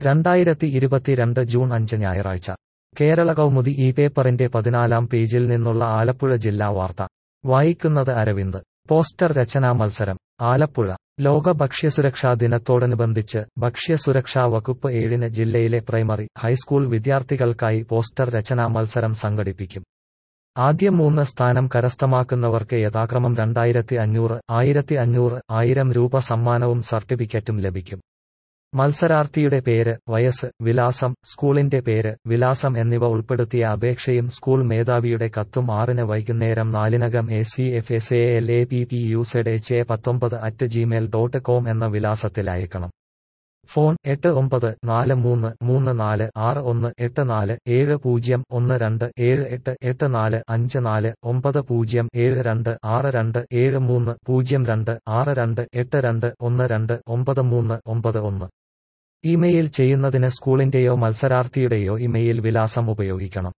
രണ്ടായിരത്തി ഇരുപത്തിരണ്ട് ജൂൺ അഞ്ച് ഞായറാഴ്ച കേരള കൗമുദി ഈ പേപ്പറിന്റെ പതിനാലാം പേജിൽ നിന്നുള്ള ആലപ്പുഴ ജില്ലാ വാർത്ത വായിക്കുന്നത് അരവിന്ദ് പോസ്റ്റർ രചനാ മത്സരം ആലപ്പുഴ ലോക ഭക്ഷ്യസുരക്ഷാ ദിനത്തോടനുബന്ധിച്ച് ഭക്ഷ്യസുരക്ഷാ വകുപ്പ് ഏഴിന് ജില്ലയിലെ പ്രൈമറി ഹൈസ്കൂൾ വിദ്യാർത്ഥികൾക്കായി പോസ്റ്റർ രചനാ മത്സരം സംഘടിപ്പിക്കും ആദ്യം മൂന്ന് സ്ഥാനം കരസ്ഥമാക്കുന്നവർക്ക് യഥാക്രമം രണ്ടായിരത്തി അഞ്ഞൂറ് ആയിരത്തി അഞ്ഞൂറ് ആയിരം രൂപ സമ്മാനവും സർട്ടിഫിക്കറ്റും ലഭിക്കും മത്സരാർത്ഥിയുടെ പേര് വയസ്സ് വിലാസം സ്കൂളിന്റെ പേര് വിലാസം എന്നിവ ഉൾപ്പെടുത്തിയ അപേക്ഷയും സ്കൂൾ മേധാവിയുടെ കത്തും ആറിന് വൈകുന്നേരം നാലിനകം A C F S A L A P P U Z H A പത്തൊമ്പത് അറ്റ് ജിമെയിൽ ഡോട്ട് കോം എന്ന വിലാസത്തിൽ അയക്കണം ഫോൺ എട്ട് ഒമ്പത് നാല് മൂന്ന് മൂന്ന് നാല് ആറ് ഒന്ന് എട്ട് നാല് ഏഴ് പൂജ്യം ഒന്ന് രണ്ട് ഏഴ് എട്ട് എട്ട് നാല് അഞ്ച് നാല് ഒമ്പത് പൂജ്യം ഏഴ് രണ്ട് ആറ് രണ്ട് ഏഴ് മൂന്ന് പൂജ്യം രണ്ട് ആറ് രണ്ട് എട്ട് രണ്ട് ഒന്ന് രണ്ട് ഒമ്പത് മൂന്ന് ഒമ്പത് ഒന്ന് ഇമെയിൽ ചെയ്യുന്നതിന് സ്കൂളിന്റെയോ മത്സരാർത്ഥിയുടെയോ ഇമെയിൽ വിലാസം ഉപയോഗിക്കണം